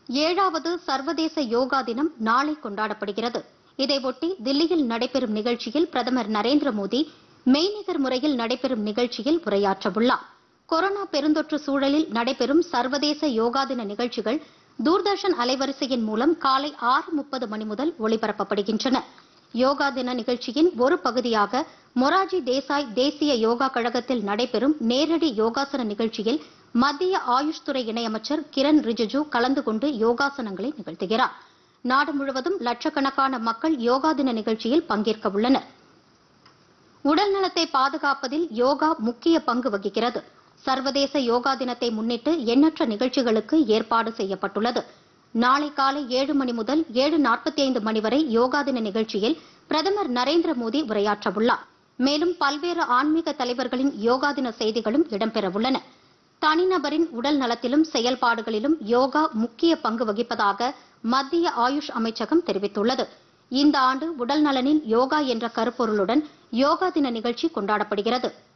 ஏழாவது சர்வதேச யோகா தினம் நாளை கொண்டாடப்படுகிறது இதையொட்டி தில்லியில் நடைபெறும் நிகழ்ச்சியில் பிரதமர் நரேந்திர மோடி மெய்நிகர் முறையில் நடைபெறும் நிகழ்ச்சியில் உரையாற்றவுள்ளார் கொரோனா பெருந்தொற்று சூழலில் நடைபெறும் சர்வதேச யோகா தின நிகழ்ச்சிகள் தூர்தர்ஷன் அலைவரிசையின் மூலம் காலை ஆறு முப்பது மணி முதல் ஒளிபரப்பப்படுகின்றன யோகா தின நிகழ்ச்சியின் ஒரு பகுதியாக மொராஜி தேசாய் தேசிய யோகா கழகத்தில் நடைபெறும் நேரடி யோகாசன நிகழ்ச்சியில் மத்திய ஆயுஷ் துறை இணையமைச்சர் கிரண் ரிஜிஜு கலந்து கொண்டு யோகாசனங்களை நிகழ்த்துகிறார் நாடு முழுவதும் லட்சக்கணக்கான மக்கள் யோகா தின நிகழ்ச்சியில் பங்கேற்க உள்ளனர் உடல் நலத்தை பாதுகாப்பதில் யோகா முக்கிய பங்கு வகிக்கிறது சர்வதேச யோகா தினத்தை முன்னிட்டு எண்ணற்ற நிகழ்ச்சிகளுக்கு ஏற்பாடு செய்யப்பட்டுள்ளது நாளை காலை ஏழு மணி முதல் ஏழு நாற்பத்தி ஐந்து மணி வரை யோகா தின நிகழ்ச்சியில் பிரதமர் நரேந்திர மோடி உரையாற்றவுள்ளார் மேலும் பல்வேறு ஆன்மீக தலைவர்களின் யோகா தின செய்திகளும் இடம்பெறவுள்ளன தனிநபரின் உடல் நலத்திலும் செயல்பாடுகளிலும் யோகா முக்கிய பங்கு வகிப்பதாக மத்திய ஆயுஷ் அமைச்சகம் தெரிவித்துள்ளது இந்த ஆண்டு உடல் நலனில் யோகா என்ற கருப்பொருளுடன் யோகா தின நிகழ்ச்சி கொண்டாடப்படுகிறது